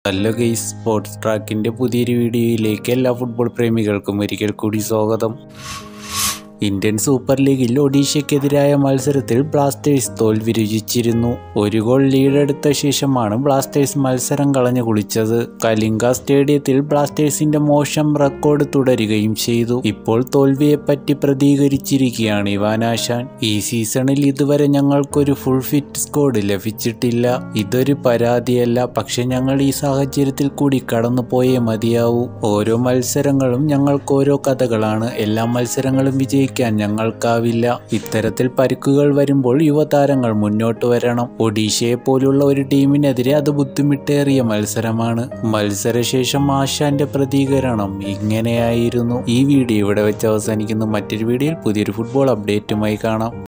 hello guys sports ട്രാക്കിൻ്റെ പുതിയൊരു വീഡിയോയിലേക്ക് എല്ലാ ഫുട്ബോൾ പ്രേമികൾക്കും ഒരിക്കൽ കൂടി സ്വാഗതം ഇന്ത്യൻ സൂപ്പർ ലീഗിൽ ഒഡീഷയ്ക്കെതിരായ മത്സരത്തിൽ ബ്ലാസ്റ്റേഴ്സ് തോൽവി രുചിച്ചിരുന്നു ഒരു ഗോൾ ലീഡെടുത്ത ശേഷമാണ് ബ്ലാസ്റ്റേഴ്സ് മത്സരം കളഞ്ഞു കുളിച്ചത് കലിംഗ സ്റ്റേഡിയത്തിൽ ബ്ലാസ്റ്റേഴ്സിന്റെ മോശം റെക്കോർഡ് തുടരുകയും ചെയ്തു ഇപ്പോൾ തോൽവിയെപ്പറ്റി പ്രതികരിച്ചിരിക്കുകയാണ് ഇവാനാശാൻ ഈ സീസണിൽ ഇതുവരെ ഞങ്ങൾക്കൊരു ഫുൾ ഫിറ്റ് സ്ക്വാഡ് ലഭിച്ചിട്ടില്ല ഇതൊരു പരാതിയല്ല പക്ഷെ ഞങ്ങൾ ഈ സാഹചര്യത്തിൽ കൂടി കടന്നുപോയേ മതിയാവൂ ഓരോ മത്സരങ്ങളും ഞങ്ങൾക്ക് ഓരോ കഥകളാണ് എല്ലാ മത്സരങ്ങളും വിജയിക്കാൻ ഞങ്ങൾക്കാവില്ല ഇത്തരത്തിൽ പരിക്കുകൾ വരുമ്പോൾ യുവതാരങ്ങൾ മുന്നോട്ട് വരണം ഒഡീഷയെ പോലുള്ള ഒരു ടീമിനെതിരെ അത് ബുദ്ധിമുട്ടേറിയ മത്സരമാണ് മത്സരശേഷം ആശാന്റെ പ്രതികരണം ഇങ്ങനെയായിരുന്നു ഈ വീഡിയോ ഇവിടെ വെച്ച് അവസാനിക്കുന്നു മറ്റൊരു വീഡിയോയിൽ പുതിയൊരു ഫുട്ബോൾ അപ്ഡേറ്റുമായി കാണാം